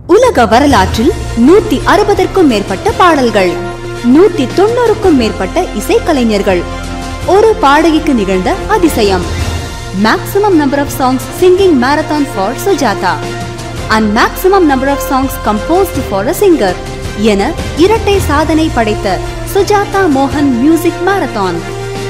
உலக வரலாற்றில் நூத்தி அறுபதற்கும் மேற்பட்ட பாடல்கள் நூத்தி தொண்ணூறுக்கும் மேற்பட்ட இசைக்கலைஞர்கள் ஒரு பாடகிக்கு நிகழ்ந்த அதிசயம் maximum number of songs singing marathon for Sujatha and maximum number of songs composed for a singer என இரட்டை சாதனை படைத்த சுஜாதா மோகன் மியூசிக் மாரத்தான்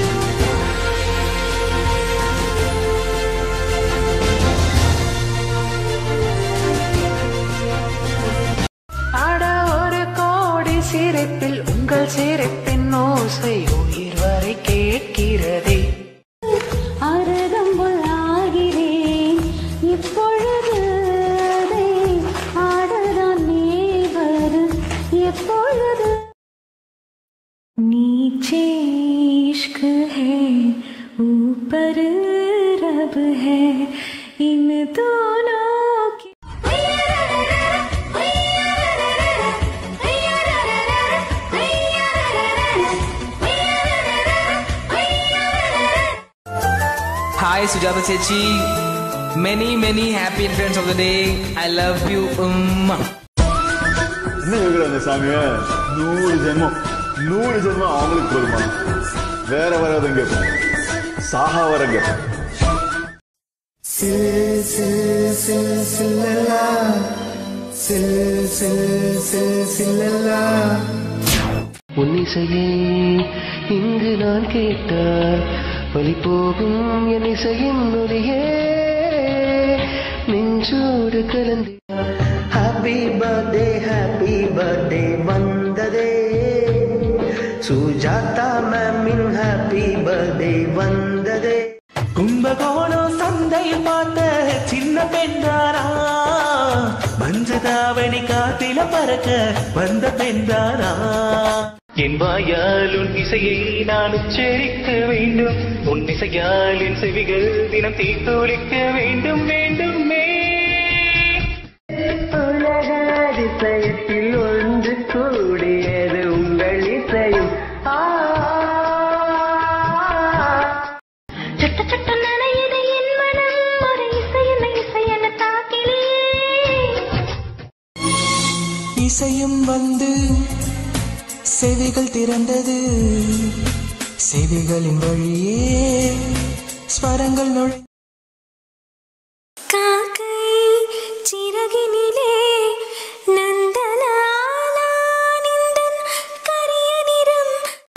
அட ஒரு கோடி சிரிப்பில் உங்கள் சிரிப்பின் ஓசை உயிர் வரை கேட்கிறதே அருகம்புல் ஆகிறேன் இப்பொழுது அதை ஆடதான் நீ வரு எப்பொழுது नीचे इश्क है ऊपर रब है इन दोनों की Hi Sujata Chechi. Many many happy friends of the day. I love you. Um. என்ன கேட்குற அந்த சாமியை நூறு ஜென்மம் நூறு ஜென்மம் அவங்களுக்கு போதுமா வேற வராதும் கேட்பேன் சாகா வர கேட்பேன் உன்னிசையே இங்கு நான் கேட்டால் வழி போகும் என் இசையின் நொடியே நெஞ்சோடு கலந்து ஹாப்பி பர்த்டே ஹாப்பி பர்த்டே வந்ததே சுஜாதா மேமின் ஹாப்பி பர்த்டே வந்ததே கும்பகோணம் சந்தை பார்த்த சின்ன பெண்தாரா மஞ்சதாவணி காத்தில பறக்க வந்த பெண்தாரா என் வாயால் உன் இசையை நான் உச்சரிக்க வேண்டும் உன் இசையால் என் செவிகள் தினம் தீர்த்தொழிக்க வேண்டும் வேண்டுமே உலக அதிசயத்தில் ஒன்று கூடியது உங்கள் இசையும் ஆ சட்ட சட்ட நனையுது என் மனம் ஒரு இசையென இசையென தாக்கிலே இசையும் வந்து செவிகள் திறந்தது செவிகளின் வழியே ஸ்வரங்கள் நுழை காக்கை சிறகினிலே நந்தலாலானிந்தன் கரிய நிறம்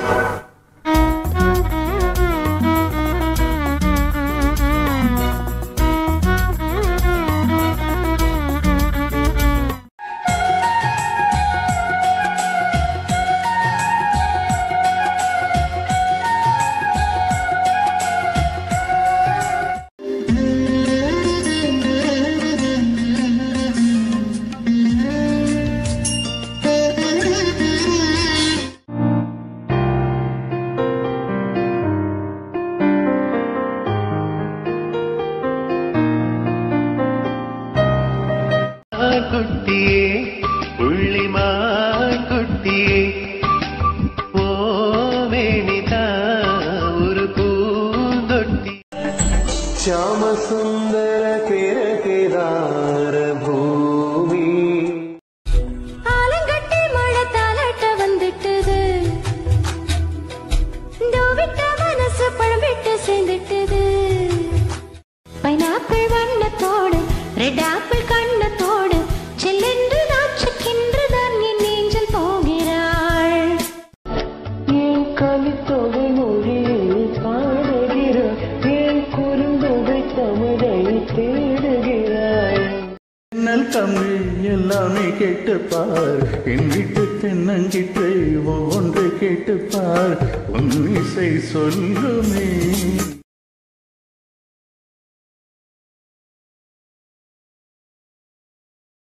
குட்டியே புள்ளிமா குட்டியே ஓ வேணிதா ஒரு பூந்தொட்டி ಶ್ಯಾಮ ಸುಂದರ ಕೆರಕೆದಾರ ಭೂಮಿ ஆலங்கட்டி மழை தாலாட்ட வந்துட்டது டோவிட்ட மனசு பழம் விட்டு சேர்ந்துட்டது பைனாப்பிள் வண்ணத்தோடு ரெட் ஆப்பிள் கண்ணத்தோடு செல்லென்று நாச்சுக்கின்றுதான் என் நெஞ்சில் போகிறாள் என் கலித்தொகை மொழியில் பாடுகிறாய் என் குறுந்தொகை தமிழை தேடுகிறாய் தென்னல் தமிழ் எல்லாமே கேட்டுப்பார் என் வீட்டு தென்னங்கிற்றை ஒவ்வொன்றை கேட்டுப்பார் உன் இசை சொல்லுமே